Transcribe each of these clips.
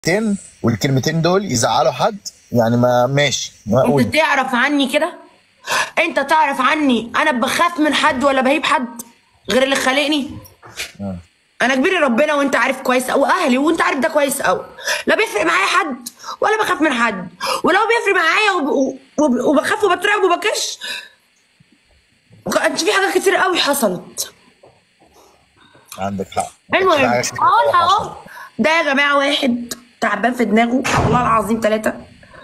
كلمتين والكلمتين دول يزعلوا حد يعني ما ماشي ما اقول انت تعرف عني كده انت تعرف عني انا بخاف من حد ولا بهيب حد غير اللي خلقني آه. انا كبير ربنا وانت عارف كويس او اهلي وانت عارف ده كويس قوي لا بيفرق معايا حد ولا بخاف من حد ولو بيفرق معايا وب... وب... وبخاف وبترعب وبكش كانت في حاجات كتير قوي حصلت عندك حق المهم حاجات كتير اقولها حصلت. اهو ده يا جماعه واحد تعبان في دماغه والله العظيم ثلاثه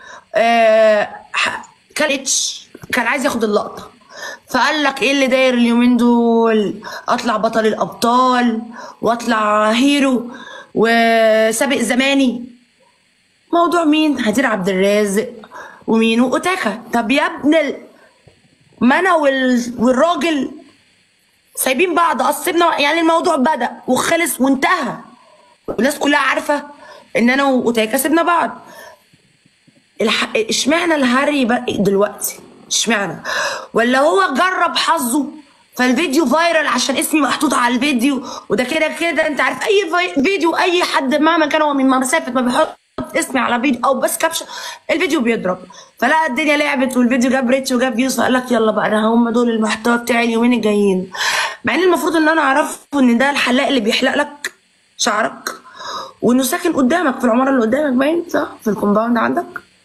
آه ح- كان اتش كان عايز ياخد اللقطه فقال لك ايه اللي داير اليومين دول اطلع بطل الابطال واطلع هيرو وسابق زماني موضوع مين هدير عبد الرازق ومين واوتاكا طب يا ابن ال... ما انا وال... والراجل سايبين بعض قصبنا يعني الموضوع بدأ وخلص وانتهى والناس كلها عارفه ان انا واوتاكا سيبنا بعض الح... اشمعنى الهري بقى دلوقتي اشمعنى ولا هو جرب حظه فالفيديو فايرال عشان اسمي محطوط على الفيديو وده كده كده انت عارف اي في... فيديو اي حد مهما كان هو من مسافه ما بيحط اسمي على فيديو او بس كابشن الفيديو بيضرب فلا الدنيا لعبت والفيديو جاب ريتش وجاب فيوز فقال لك يلا بقى انا هم دول المحتوى بتاعي اليومين الجايين مع ان المفروض ان انا اعرفه ان ده الحلاق اللي بيحلق لك شعرك وانه ساكن قدامك في العماره اللي قدامك باين صح في الكومباوند عندك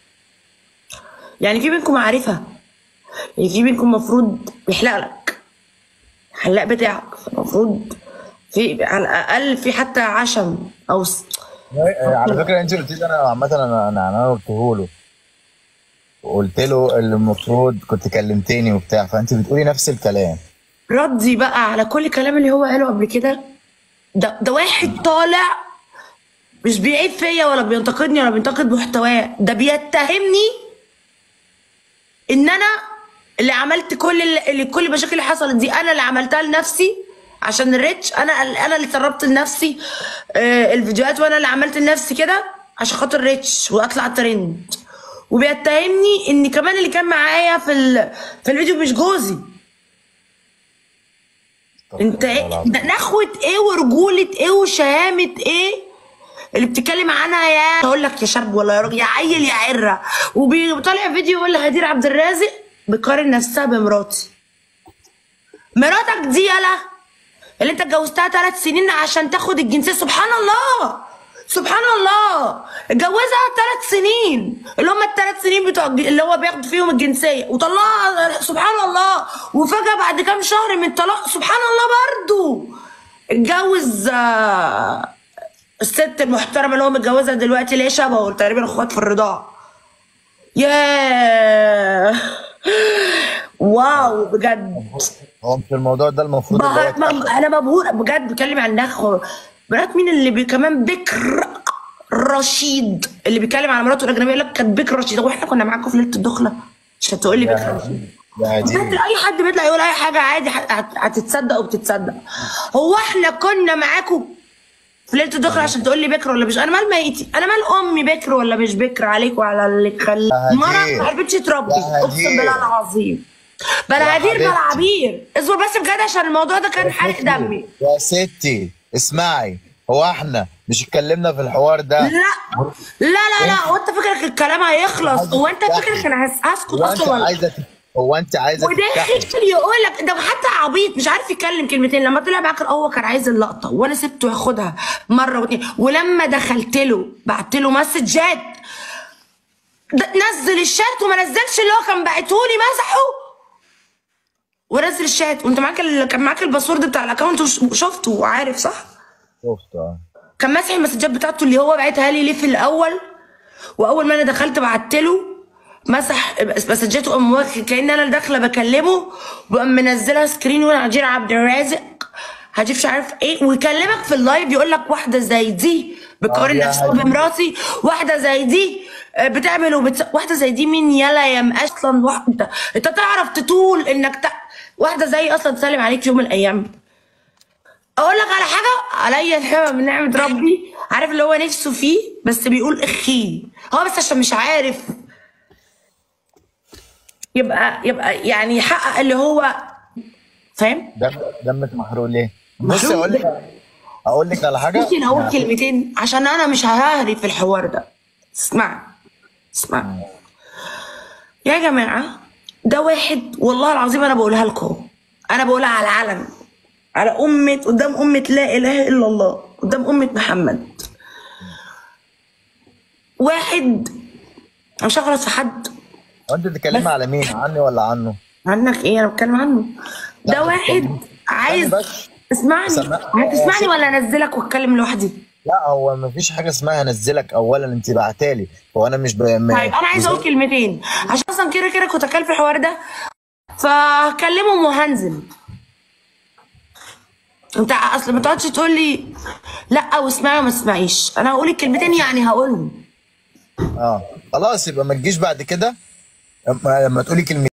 يعني في بينكم معرفه يعني في بينكم مفروض بيحلق لك الحلاق بتاعك المفروض في على الاقل في حتى عشم او س... آه، على فكره انت قلت لي انا عامه انا انا انا قلته له قلت له اللي المفروض كنت كلمتني وبتاع فانت بتقولي نفس الكلام ردي بقى على كل الكلام اللي هو قاله قبل كده ده ده واحد طالع مش بيعيب فيا ولا بينتقدني ولا بينتقد محتواه ده بيتهمني ان انا اللي عملت كل اللي كل المشاكل اللي حصلت دي انا اللي عملتها لنفسي عشان الريتش انا انا اللي سربت لنفسي آه، الفيديوهات وانا اللي عملت لنفسي كده عشان خاطر ريتش واطلع ترند وبيتهمني ان كمان اللي كان معايا في ال... في الفيديو مش جوزي انت ايه ده نخوة ايه ورجولة ايه وشهامة ايه اللي بتتكلم عنها يا اقول لك يا شاب ولا يا راجل يا عيل يا عرة وبيطلع فيديو يقول لهدير عبد الرازق بقارن نفسها بمراتي مراتك دي يلا اللي انت اتجوزتها ثلاث سنين عشان تاخد الجنسية سبحان الله سبحان الله اتجوزها ثلاث سنين اللي هم الثلاث سنين بتوع الج- اللي هو بياخد فيهم الجنسيه وطلعها سبحان الله وفجاه بعد كام شهر من الطلاق سبحان الله برضو اتجوز آه، الست المحترمه اللي هو متجوزها دلوقتي اللي هي شبهه تقريبا اخوات في الرضاعه ياه واو بجد هو مش الموضوع ده المفروض اللي هو بهار ما انا مبهوره بجد بتكلم عن نخوه مرات مين اللي بي كمان بكر رشيد اللي بيتكلم على مراته الاجنبيه يقول لك كانت بكر رشيد هو احنا كنا معاكم في ليله الدخله مش هتقول لي بكر رشيد يا بجد دي اي حد بيطلع يقول اي حاجه عادي هت- هت- هتتصدق وبتتصدق هو احنا كنا معاكم في ليله الدخله عشان تقول لي بكر ولا مش انا مال ميتي انا مال امي بكر ولا مش بكر عليك وعلى اللي خلي يا هدير. مرة ما عرفتش تربي يا اقسم هدير. بالله العظيم بلا يا هدير بلا حبيبتي. عبير اصبر بس بجد عشان الموضوع ده كان حرق دمي يا ستي اسمعي هو احنا مش اتكلمنا في الحوار ده لا لا لا لا هو انت فاكرك الكلام هيخلص هو انت فاكرك انا هس- هسكت هو انت اصلا ولا عايزه تت- هو انت عايزه تفتحي وداخل يقول لك ده حتى عبيط مش عارف يتكلم كلمتين لما طلع معاك هو كان عايز اللقطه وانا سبته ياخدها مره واتنين ولما دخلت له بعت له مسجات ده- نزل الشات وما نزلش اللي هو كان باعتهولي مسحه ونزل الشات وانت معاك ال... كان معاك الباسورد بتاع الاكونت وش- وشفته وعارف صح؟ شفت اه كان ماسح المسجات بتاعته اللي هو بعتها لي ليه في الاول واول ما انا دخلت بعت له مسح مسجاته قام واخد- كان انا اللي داخله بكلمه وقام منزلها سكرين وانا هجير عبد الرازق هجيب مش عارف ايه ويكلمك في اللايف يقول لك واحده زي دي بتقارن آه يا نفسها هدي. بمراتي واحده زي دي آه، بتعمل وبت... واحده زي دي مين يلا يا م اصلا واحده انت تعرف تطول انك ت... واحده زي اصلا تسلم عليك في يوم من الايام اقول لك على حاجه عليا الحمى من نعمه ربي عارف اللي هو نفسه فيه بس بيقول اخي هو بس عشان مش عارف يبقى يبقى يعني يحقق اللي هو فاهم دم دمك محروق ليه؟ بصي محروق اقول لك اقول لك على حاجه ممكن اقول كلمتين عشان انا مش ههري في الحوار ده اسمع اسمع يا جماعه ده واحد والله العظيم انا بقولها لكم انا بقولها على العلن على أمة قدام أمة لا إله إلا الله قدام أمة محمد واحد أنا مش هغلط في حد هو انت بتتكلمي على مين عني ولا عنه عنك إيه أنا بتكلم عنه لا، ده واحد بتكلم- عايز استني بس. اسمعني سمع- هتسمعني ولا أنزلك وأتكلم لوحدي لا هو ما فيش حاجه اسمها انزلك اولا انت بعتالي هو انا مش ب... م- طيب انا عايزه اقول كلمتين عشان اصلا كده كده كنت اتكلم في الحوار ده فهكلمهم وهنزل انت اصل ما تقعدش تقول لي لا واسمعي وما تسمعيش انا هقول الكلمتين يعني هقولهم اه خلاص يبقى ما تجيش بعد كده لما لما تقولي كلمه